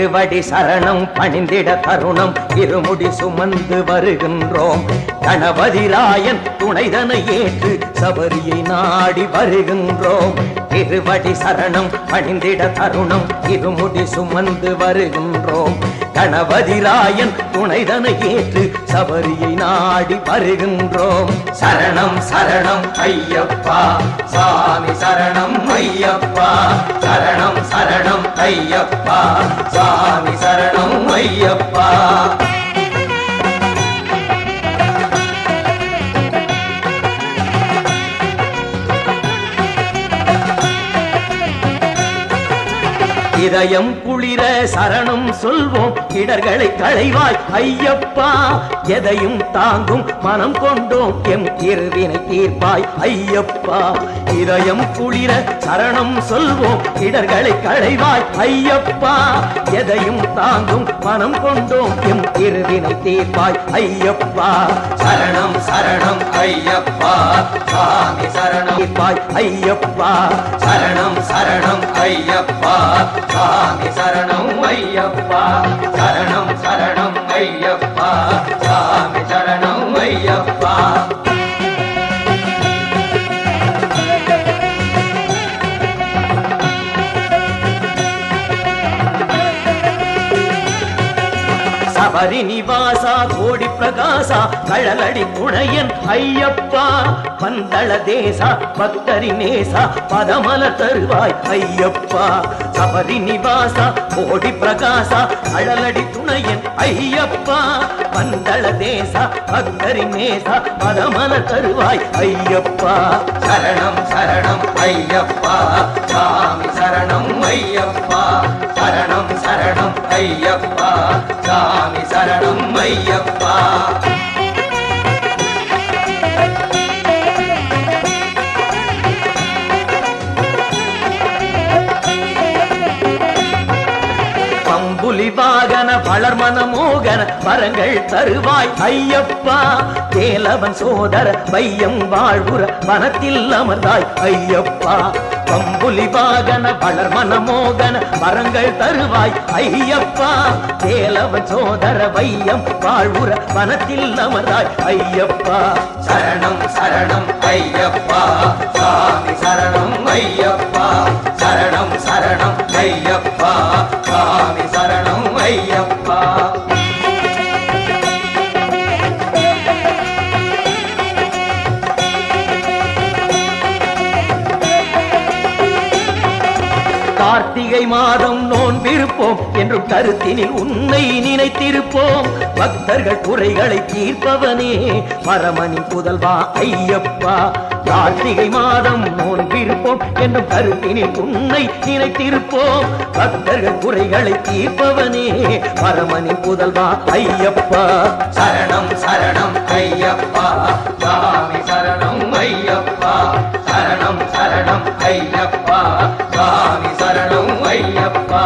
திருவடி சரணம் பணிந்திட தருணம் இருமுடி சுமந்து வருகின்றோம் கணபதிராயன் துணைதனை ஏற்று சபரியை நாடி வருகின்றோம் திருவடி சரணம் பணிந்திட தருணம் இருமுடி சுமந்து வருகின்றோம் கணபதிராயன் துணைதனை ஏற்று சபரியை நாடி வருகின்றோம் சரணம் சரணம் ஐயப்பா சாமி சரணம் ஐயப்பா சரணம் சரணம் ஐயப்பா சாமி சரணம் ஐயப்பா இதயம் குளிர சரணம் சொல்வோம் இடர்களை களைவாய் ஐயப்பா எதையும் தாங்கும் மனம் கொண்டோம் எம் இருவினை தீர்ப்பாய் ஐயப்பா இதயம் குளிர சரணம் சொல்வோம் இடர்களை களைவாய் ஐயப்பா எதையும் தாங்கும் மனம் கொண்டோம் எம் இருவினை தீர்ப்பாய் ஐயப்பா சரணம் சரணம் ஐயப்பா சாமி சரணம் தீர்ப்பாய் ஐயப்பா சரணம் சரணம் ஐயப்பா சாமி சரணம் ஐயப்பா சரணம் சரணம் ஐயப்பா சாமி சரணம் ஐயப்பா சபரி நிவாசா கோடி பிரகாசா கழலடி புனையன் ஐயப்பா பந்தள தேசா பக்தரி நேசா பதமல தருவாய் ஐயப்பா சபரி நிவாசா கோடி பிரகாசா கழலடி துணையன் ஐயப்பா பந்தள தேசா பக்தரி நேசா பதமல தருவாய் ஐயப்பா சரணம் சரணம் ஐயப்பா சாமி சரணம் ஐயப்பா சரணம் சரணம் ஐயப்பா சாமி சரணம் ஐயப்பா பம்புலி வாகன வளர்மன மோகன வரங்கள் தருவாய் ஐயப்பா தேலவன் சோதர வையம் வாழ்வுற வனத்தில் அமர்ந்தாய் ஐயப்பா பம்புலி வாகன வளர்மன மோகன வரங்கள் தருவாய் ஐயப்பா தேலவன் சோதர வையம் வாழ்வுற வனத்தில் அமர்ந்தாய் ஐயப்பா சரணம் சரணம் ஐயப்பா சாமி சரணம் ஐயப்பா சரணம் சரணம் ஐயப்பா சாமி சரணம் ஐயப்பா கார்த்திகை மாதம் நோன்பிருப்போம் என்றும் கருத்தினில் உன்னை நினைத்திருப்போம் பக்தர்கள் குறைகளை தீர்ப்பவனே பரமனின் புதல்வா ஐயப்பா கார்த்திகை மாதம் நோன்பிருப்போம் என்றும் கருத்தினில் உன்னை நினைத்திருப்போம் பக்தர்கள் குறைகளை தீர்ப்பவனே பரமனின் புதல்வா ஐயப்பா சரணம் சரணம் ஐயப்பா சாமி சரணம் ஐயப்பா சரணம் சரணம் ஐயப்பா சாமி சரணம் ஐயப்பா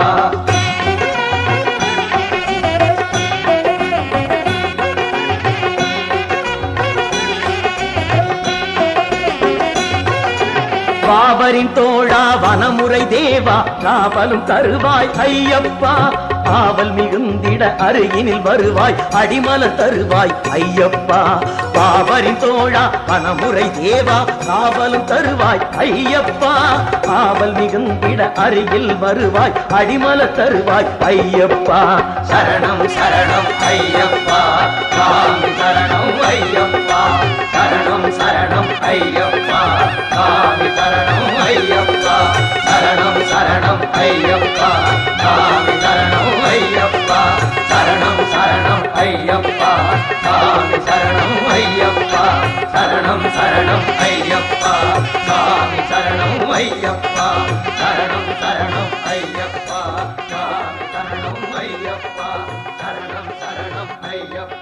பாபரின் தோழா வனமுறை தேவா காவலும் தருவாய் ஐயப்பா ஆவல் மிகுந்திட அருகினில் வருவாய் அடிமல தருவாய் ஐயப்பா பாபரின் தோழா வனமுறை தேவா காவலும் தருவாய் ஐயப்பா ஆவல் மிகுந்திட அருகில் வருவாய் அடிமல தருவாய் ஐயப்பா சரணம் சரணம் ஐயப்பா சாமி சரணம் ஐயப்பா சரணம் சரணம் ஐயப்பா சாமி சரணம் ஐயப்பா சரணம் சரணம் ஐயப்பா சாமி சரணம் ஐயப்பா சரணம் சரணம் ஐயப்பா சாமி சரணம் ஐயப்பா சரணம் சரணம் ஐயப்பா சாமி சரணம் ஐயப்பா சரணம் சரணம் ஐயப்பா சாமி சரணம் ஐயப்பா சரணம் சரணம் ஐயப்பா